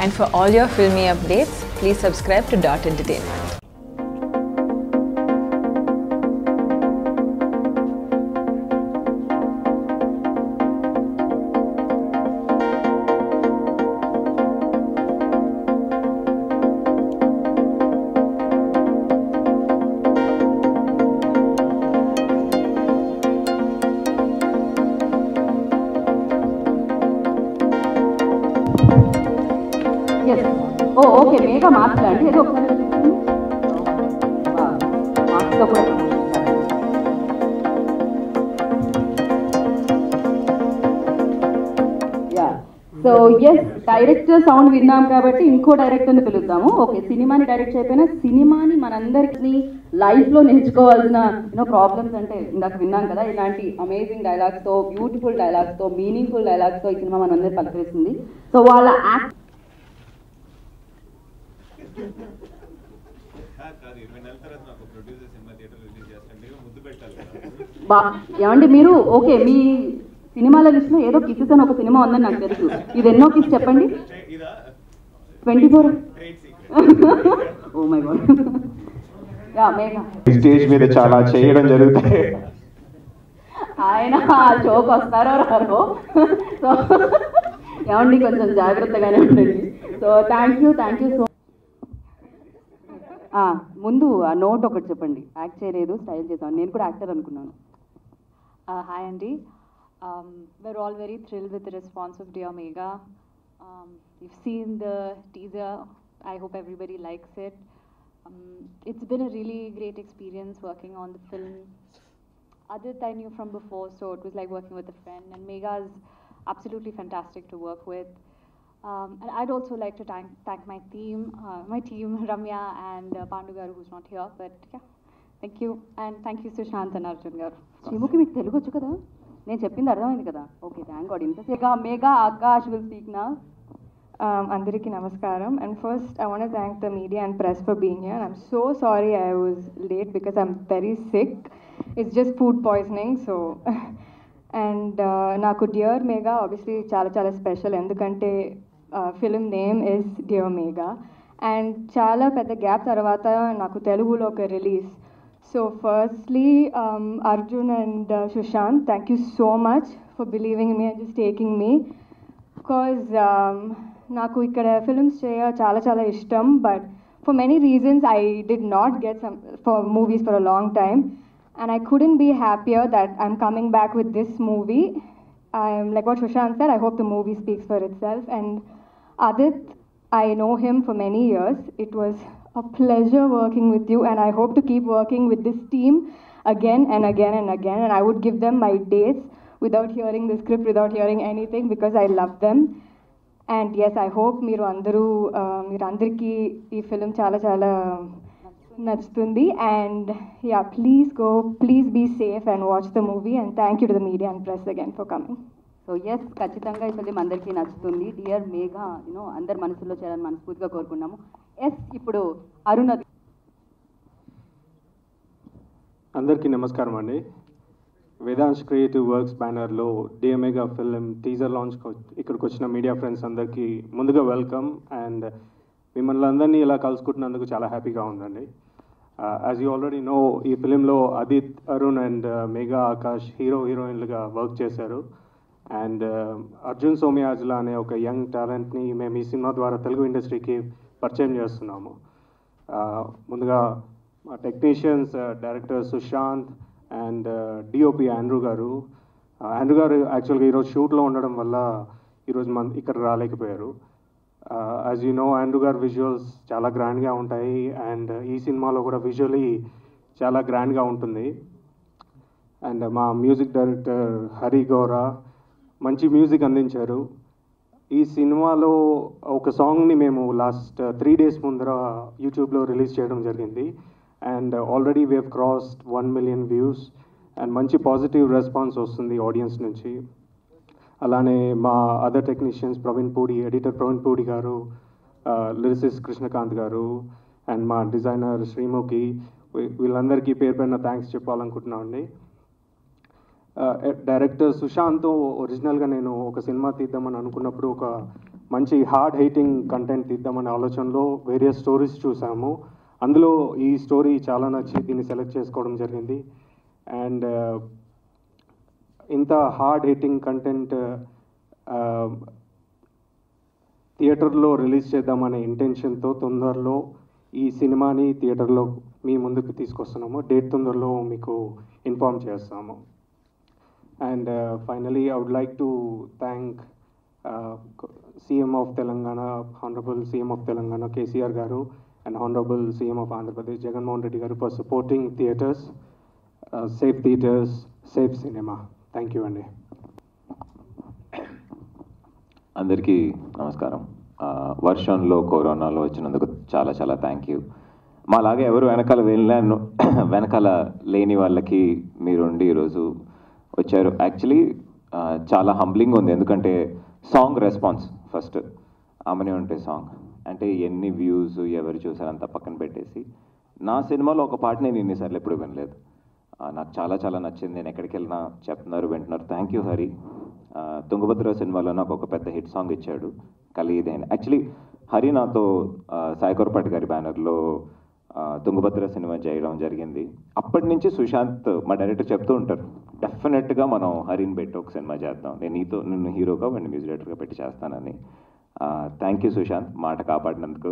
And for all your filmy updates, please subscribe to Dot Entertainment. Yes oh okay Megha మాట్లాడండి ఏదో ఒకసారి మాస్క్తో కూడా yeah so yes director sound విన్నాం కాబట్టి ఇంకో డైరెక్టర్ని పిలుద్దాము ఓకే సినిమాని డైరెక్ట్ చేయకపోయినా సినిమాని మనందరికీ లైఫ్ లో నేర్చుకోవాల్సిన యూనో ప్రాబ్లమ్స్ అంటే ఇందాక విన్నాం కదా ఇలాంటి అమేజింగ్ డైలాగ్స్ తో బ్యూటిఫుల్ డైలాగ్స్ తో మీనింగ్ఫుల్ డైలాగ్స్ తో ఈ సినిమా మనందరి పలకరిస్తుంది సో వాళ్ళ యాక్ట్ కాదు ఇరవై నెలల తర్వాత నాకు ప్రొడ్యూసర్ సినిమా థియేటర్ రిలీజ్ చేస్తాంటే ముద్దు పెట్టాలి కదా బా ఏమండి మీరు ఓకే మీ సినిమాల లిస్ట్ లో ఏదో కిసెస్ అని ఒక సినిమా ఉందని నాకు తెలుసు ఇది ఎన్నో కిస్ చెప్పండి ఇదా twenty four trade secret oh my god yeah Megha stage మీద చాలా చేయడం జరుగుతాయి ఆయన ఆ షోకి వస్తారో రారో సో ఏమండి కొంచెం జాగ్రత్తగానే ఉండండి so thank you thank you so ముందు ఆ నోట్ ఒకటి చెప్పండి యాక్ట్ చేయలేదు స్టైల్ చేసాను నేను కూడా యాక్టర్ అనుకున్నాను Uh, hi, Andy. Um, we're all very thrilled with the response of Dear Mega. Um, you've seen the teaser. I hope everybody likes it. Um, it's been a really great experience working on the film. Adit I knew from before, so it was like working with a friend. And Mega is absolutely fantastic to work with. Um, and I'd also like to thank, thank my team, uh, my team, Ramya and uh, Pandu Garu, who's not here. But yeah, thank you. And thank you, Sushant and Arjun Garu. Sreemukhi మీకు తెలుగు వచ్చు కదా నేను చెప్పింది అర్థమైంది కదా okay thank god ఇంతసేపుగా Megha Akash will speak నా Um, Andariki Namaskaram. And first, I want to thank the media and press for being here. I'm so sorry I was late because I'm very sick. It's just food poisoning. So, and uh, నాకు dear Megha obviously చాలా చాలా special ఎందుకంటే film name is dear Megha and చాలా పెద్ద gap తర్వాత నాకు తెలుగులో ఒక release so firstly Arjun and Sushant thank you so much for believing me and just taking me because నాకు ఇక్కడ ఫిల్మ్స్ చేయ చాలా చాలా ఇష్టం but for many reasons I did not get some for movies for a long time and I couldn't be happier that I'm coming back with this movie I'm like what Sushant sir I hope the movie speaks for itself and Adit, I know him for many years. It was a pleasure working with you, and I hope to keep working with this team again and again and again. And I would give them my dates without hearing the script, without hearing anything, because I love them. And yes, I hope మీరు అందరూ మీరు అందరికీ ఈ film చాలా చాలా నచ్చుతుంది and yeah please go please be safe and watch the movie and thank you to the media and press again for coming so yes ఖచ్చితంగా ఈ ఫిలిం అందరికీ నచ్చుతుంది డియర్ మేఘా యూనో అందరి మనసులో చేయాలని మనస్ఫూర్తిగా కోరుకున్నాము ఎస్ ఇప్పుడు అరుణ్ అందరికీ నమస్కారం అండి వేదాంశ్ క్రియేటివ్ వర్క్స్ బ్యానర్లో డిఎంఏగా ఫిల్మ్ టీజర్ లాంచ్ ఇక్కడికి వచ్చిన మీడియా ఫ్రెండ్స్ అందరికీ ముందుగా వెల్కమ్ అండ్ మిమ్మల్ని అందరినీ ఇలా కలుసుకుంటున్నందుకు చాలా హ్యాపీగా ఉందండి యాజ్ యూ ఆల్రెడీ నో ఈ ఫిలింలో అదిత్ అరుణ్ అండ్ మేఘా ఆకాష్ హీరో హీరోయిన్లుగా వర్క్ చేశారు అండ్ అర్జున్ సోమయాజులా అనే ఒక యంగ్ టాలెంట్ని మేము ఈ సినిమా ద్వారా తెలుగు ఇండస్ట్రీకి పరిచయం చేస్తున్నాము Uh, ముందుగా మా technicians director Sushant and DOP Andrew గారు ఆండ్రూ గారు యాక్చువల్గా ఈరోజు షూట్లో ఉండడం వల్ల ఈరోజు మన ఇక్కడ రాలేకపోయారు యాజ్ యూ నో ఆండ్రూ గారు విజువల్స్ చాలా గ్రాండ్గా ఉంటాయి అండ్ ఈ సినిమాలో కూడా విజువలీ చాలా గ్రాండ్గా ఉంటుంది అండ్ మా మ్యూజిక్ డైరెక్టర్ హరి గౌరా మంచి మ్యూజిక్ అందించారు ఈ సినిమాలో ఒక సాంగ్ని మేము లాస్ట్ త్రీ డేస్ ముందర యూట్యూబ్లో రిలీజ్ చేయడం జరిగింది and already wave crossed one million views and మంచి పాజిటివ్ రెస్పాన్స్ వస్తుంది ఆడియన్స్ నుంచి అలానే మా other technicians Praveen Pudi editor Praveen Pudi గారు లిరిసిస్ కృష్ణకాంత్ గారు అండ్ మా డిజైనర్ శ్రీముఖి వీ- వీళ్ళందరికీ పేరు పైన థ్యాంక్స్ చెప్పాలనుకుంటున్నాం అండి డైరెక్టర్ సుశాంత్ ఒరిజినల్గా నేను ఒక సినిమా తీద్దామని అనుకున్నప్పుడు ఒక మంచి హార్డ్ హైటింగ్ కంటెంట్ తీద్దామనే ఆలోచనలో వేరియస్ స్టోరీస్ చూసాము అందులో ఈ స్టోరీ చాలా నచ్చి దీన్ని సెలెక్ట్ చేసుకోవడం జరిగింది అండ్ ఇంత హార్డ్ హిట్టింగ్ కంటెంట్ థియేటర్లో రిలీజ్ చేద్దామనే ఇంటెన్షన్తో తొందరలో ఈ సినిమాని థియేటర్లో మీ ముందుకు తీసుకొస్తున్నాము డేట్ తొందరలో మీకు ఇన్ఫార్మ్ చేస్తాము and finally I would like to thank CM of Telangana honourable CM of Telangana KCR గారు and honourable CM of Andhra Pradesh Jaganmohan Reddy గారు for supporting theatres safe theatres safe cinema thank you అండి అందరికీ నమస్కారం ఆ, వర్షంలో కరోనాలో వచ్చినందుకు చాలా చాలా థ్యాంక్ యూ మాలాగే ఎవరు వెనకాల వెళ్ళాను వెనకాల లేని వాళ్ళకి మీరుండి ఈరోజు వచ్చారు యాక్చువల్లీ చాలా హంబ్లింగ్ ఉంది ఎందుకంటే సాంగ్ రెస్పాన్స్ ఫస్ట్ ఆమెనే ఉంటే సాంగ్ అంటే ఎన్ని వ్యూస్ ఎవరు చూసారంతా పక్కన పెట్టేసి నా సినిమాలో ఒక పాట నేను ఇన్నిసార్లు ఎప్పుడు వినలేదు ఆ, నాకు చాలా చాలా నచ్చింది నేను ఎక్కడికి వెళ్ళినా చెప్తున్నారు వింటున్నారు థ్యాంక్ యూ హరి ఆ, తుంగభద్ర సినిమాలో నాకు ఒక పెద్ద హిట్ సాంగ్ ఇచ్చాడు కలిగిదేని యాక్చువల్లీ హరి నాతో ఆ, సాయి కొరపాటి గారి బ్యానర్లో ఆ, తుంగభద్ర సినిమా చేయడం జరిగింది అప్పటి నుంచి సుశాంత్ మా డైరెక్టర్ చెప్తూ ఉంటారు డెఫినెట్గా మనం హరిని పెట్టి ఒక సినిమా చేద్దాం నేను నీతో నిన్ను హీరోగా వాడిని మ్యూజిక్ డైరెక్టర్గా పెట్టి చేస్తానని థ్యాంక్ యూ సుశాంత్ మాట కాపాడినందుకు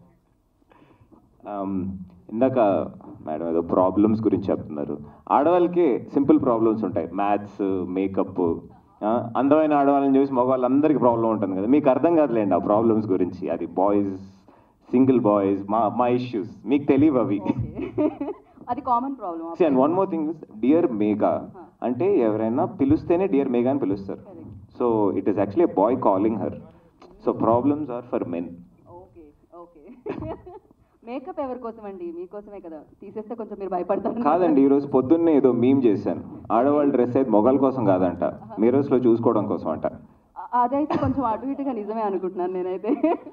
Um, ఇందాక మేడం ఏదో ప్రాబ్లమ్స్ గురించి చెప్తున్నారు ఆడవాళ్ళకి సింపుల్ ప్రాబ్లమ్స్ ఉంటాయి మ్యాథ్స్ మేకప్ అందమైన ఆడవాళ్ళని చూసి మగవాళ్ళందరికీ ప్రాబ్లం ఉంటుంది కదా మీకు అర్థం కాదులేండి ఆ ప్రాబ్లమ్స్ గురించి అది బాయ్స్ సింగిల్ బాయ్స్ మా మా ఇష్యూస్ మీకు తెలియవు అవి అది common problem and one more thing dear Megha అంటే ఎవరైనా పిలుస్తేనే డియర్ మేఘా అని పిలుస్తారు so it is actually boy calling her so problems are for men okay okay makeup ఎవరి కోసం అండి మీకోసమే కదా తీసేస్తే కొంచెం మీరు భయపడతారు కాదండి ఈ రోజు పొద్దున్నే ఏదో మీమ్ చేశాను ఆడవాళ్ళ డ్రెస్ అయితే మొగల కోసం కాదంట మిరర్స్ లో చూసుకోవడం కోసం అంట అ- అదైతే కొంచెం అటు ఇటుగా నిజమే అనుకుంటున్నాను నేనైతే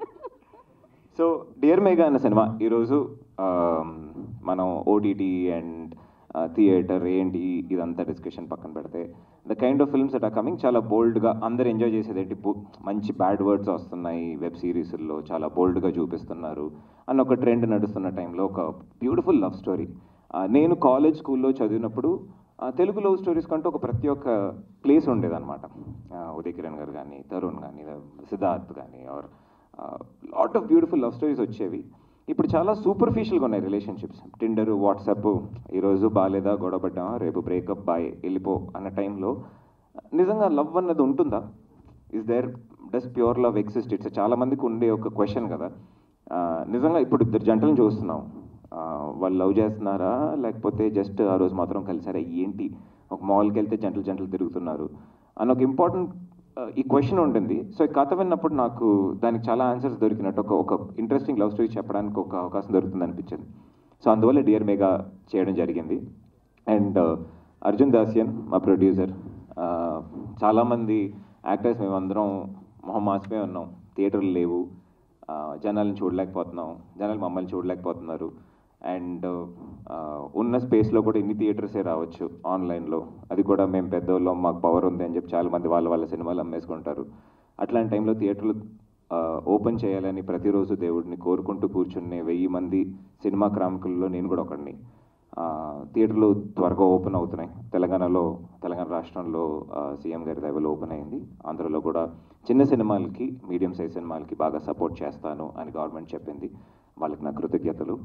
సో డియర్ మేఘా అన్న సినిమా ఈరోజు ఆమ్, మనం ఓటీటీ అండ్ థియేటర్ ఏంటి ఇదంతా డిస్కషన్ పక్కన పెడితే the kind of films that are coming చాలా బోల్డ్గా అందరు ఎంజాయ్ చేసేది ఏంటి బు- మంచి బ్యాడ్ వర్డ్స్ వస్తున్నాయి వెబ్ సిరీస్లో చాలా బోల్డ్గా చూపిస్తున్నారు అన్న ఒక ట్రెండ్ నడుస్తున్న టైంలో ఒక బ్యూటిఫుల్ లవ్ స్టోరీ నేను కాలేజ్ స్కూల్లో చదివినప్పుడు ఆ, తెలుగు లవ్ స్టోరీస్ కంటూ ఒక ప్రతి ఒక్క ప్లేస్ ఉండేదన్నమాట ఆ, ఉదయ్ కిరణ్ గారు కానీ తరుణ్ కానీ సిద్ధార్థ్ కానీ are lot of beautiful love stories వచ్చేవి ఇప్పుడు చాలా సూపర్ఫిషియల్గా ఉన్నాయి రిలేషన్షిప్స్ టిండర్ వాట్సాప్ ఈరోజు బాగాలేదా గొడవపడ్డామా రేపు బ్రేకప్ బాయ్ వెళ్ళిపో అన్న టైంలో నిజంగా లవ్ అన్నది ఉంటుందా is there does pure love exist it's చాలా మందికి ఉండే ఒక క్వశ్చన్ కదా ఆ, నిజంగా ఇప్పుడు ఇద్దరు జంటలను చూస్తున్నాం ఆ, వాళ్ళు లవ్ చేస్తున్నారా లేకపోతే జస్ట్ ఆ రోజు మాత్రం కలిసారా ఏంటి ఒక మాల్కి వెళ్తే జంటలు జంటలు తిరుగుతున్నారు అని ఒక ఇంపార్టెంట్ ఈ క్వశ్చన్ ఉంటుంది సో ఈ కథ విన్నప్పుడు నాకు దానికి చాలా ఆన్సర్స్ దొరికినట్టు ఒక ఒక ఇంట్రెస్టింగ్ లవ్ స్టోరీ చెప్పడానికి ఒక అవకాశం దొరుకుతుంది అనిపించింది సో అందువల్ల డియర్ మేఘా చేయడం జరిగింది అండ్ అర్జున్ దాసియన్ మా ప్రొడ్యూసర్ చాలామంది యాక్టర్స్ మేమందరం మొహం మాసిపోయి ఉన్నాం థియేటర్లు లేవు ఆ, జనాలను చూడలేకపోతున్నాం జనాలు మమ్మల్ని చూడలేకపోతున్నారు అండ్ ఉన్న స్పేస్లో కూడా ఇన్ని థియేటర్సే రావచ్చు ఆన్లైన్లో అది కూడా మేము పెద్దవాళ్ళం మాకు పవర్ ఉంది అని చెప్పి చాలామంది వాళ్ళ వాళ్ళ సినిమాలు అమ్మేసుకుంటారు అట్లాంటి టైంలో థియేటర్లు ఓపెన్ చేయాలని ప్రతిరోజు దేవుడిని కోరుకుంటూ కూర్చునే వెయ్యి మంది సినిమా క్రామికుల్లో నేను కూడా ఒకడిని ఆ, థియేటర్లు త్వరగా ఓపెన్ అవుతున్నాయి తెలంగాణలో తెలంగాణ రాష్ట్రంలో ఆ, సీఎం గారి దయవలో ఓపెన్ అయింది ఆంధ్రలో కూడా చిన్న సినిమాలకి మీడియం సైజ్ సినిమాలకి బాగా సపోర్ట్ చేస్తాను అని గవర్నమెంట్ చెప్పింది వాళ్ళకి నా కృతజ్ఞతలు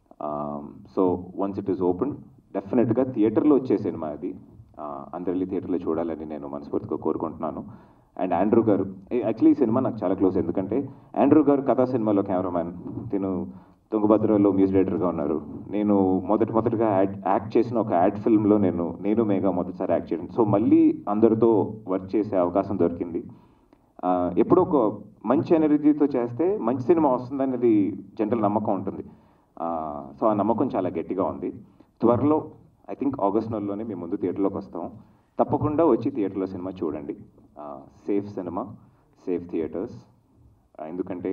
so once it is open డెఫినెట్గా థియేటర్లో వచ్చే సినిమా అది ఆ, అందరు వెళ్ళి థియేటర్లో చూడాలని నేను మనస్ఫూర్తిగా కోరుకుంటున్నాను అండ్ ఆండ్రూ గారు యాక్చువల్లీ ఈ సినిమా నాకు చాలా క్లోజ్ ఎందుకంటే ఆండ్రూ గారు కథా సినిమాలో కెమెరామ్యాన్ తిను తుంగభద్రలో మ్యూజిక్ డైరెక్టర్గా ఉన్నారు నేను మొదటి మొదటిగా యాడ్ యాక్ట్ చేసిన ఒక యాడ్ ఫిల్మ్లో నేను నేను మేఘా మొదటిసారి యాక్ట్ చేయడం సో మళ్ళీ అందరితో వర్క్ చేసే అవకాశం దొరికింది ఆ, ఎప్పుడో ఒక మంచి ఎనర్జీతో చేస్తే మంచి సినిమా వస్తుందనేది జనరల్ నమ్మకం ఉంటుంది ఆ, సో ఆ నమ్మకం చాలా గట్టిగా ఉంది త్వరలో ఐ థింక్ ఆగస్ట్ నెలలోనే మేము ముందు థియేటర్లోకి వస్తాం తప్పకుండా వచ్చి థియేటర్లో సినిమా చూడండి సేఫ్ సినిమా సేఫ్ థియేటర్స్ ఎందుకంటే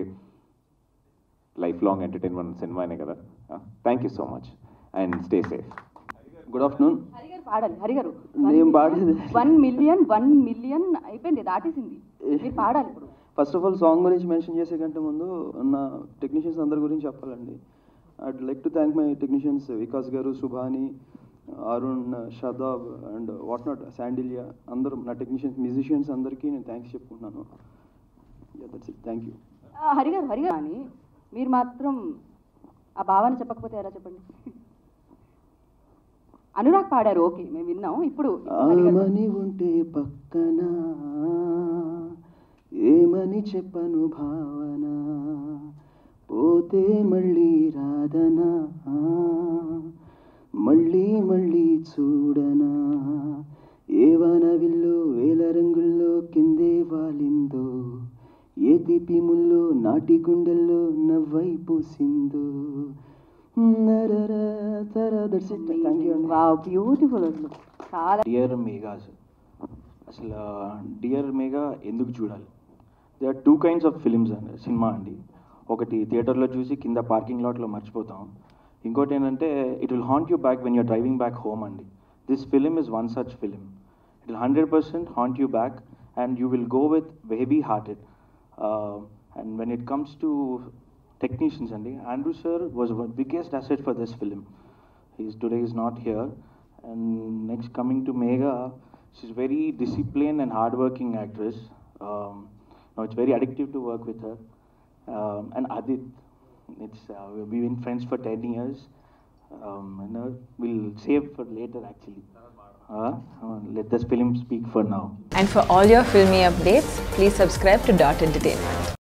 లైఫ్ లాంగ్ ఎంటర్టైన్మెంట్ సినిమానే కదా thank you so much and stay safe good afternoon హరిగారు పాడాలి హరిగారు నేను పాడేది వన్ మిలియన్ వన్ మిలియన్ అయిపోయింది దాటేసింది మీరు పాడాలి ఇప్పుడు ఫస్ట్ ఆఫ్ ఆల్ సాంగ్ గురించి మెన్షన్ చేసే కంటే ముందు నా టెక్నీషియన్స్ అందరి గురించి చెప్పాలండి I'd like to thank my technicians Vikas గారు Subhani Arun Shadab and what not Sandilya అందరూ నా టెక్నీషియన్స్ మ్యూజిషియన్స్ అందరికీ నేను థ్యాంక్స్ చెప్పుకుంటున్నాను దట్స్ ఇట్ థ్యాంక్ యూ హరిగారు హరిగారు అని మీరు మాత్రం ఆ భావన చెప్పకపోతే ఎలా చెప్పండి అనురాగ్ పాడారు ఓకే మేము విన్నాం ఇప్పుడు హరిగారు ఆమని ఉంటే పక్కన ఏమని చెప్పను భావన పోతే మళ్ళీ రాదనా మళ్ళీ మళ్ళీ చూడనా ఏవన విల్లు వేల రంగుల్లో కిందే వాలిందో ఏ తీపి ముల్లో నాటి గుండెల్లో నవ్వై పూసిందో నరరా తరా దట్స్ ఇట్ థ్యాంక్ యూ అండి వావ్ బ్యూటిఫుల్ అసలు చాలా డియర్ మేఘాస్ అసలు డియర్ మేఘా ఎందుకు చూడాలి they are two kinds of films అండి సినిమా అండి ఒకటి థియేటర్లో చూసి కింద పార్కింగ్ లాట్లో మర్చిపోతాం ఇంకోటి ఏంటంటే it will haunt you back when you're driving back home అండి this film is one such film it will hundred percent haunt you back and you will go with heavy hearted and when it comes to technicians అండి Andrew sir was biggest asset for this film he's today is not here and next coming to mega she's very disciplined and hardworking actress um, now it's very addictive to work with her um, and adit it's uh, we've been friends for 10 years um, and, uh, we'll save for later actually uh, uh, let this film speak for now And for all your filmy updates, please subscribe to Dot Entertainment.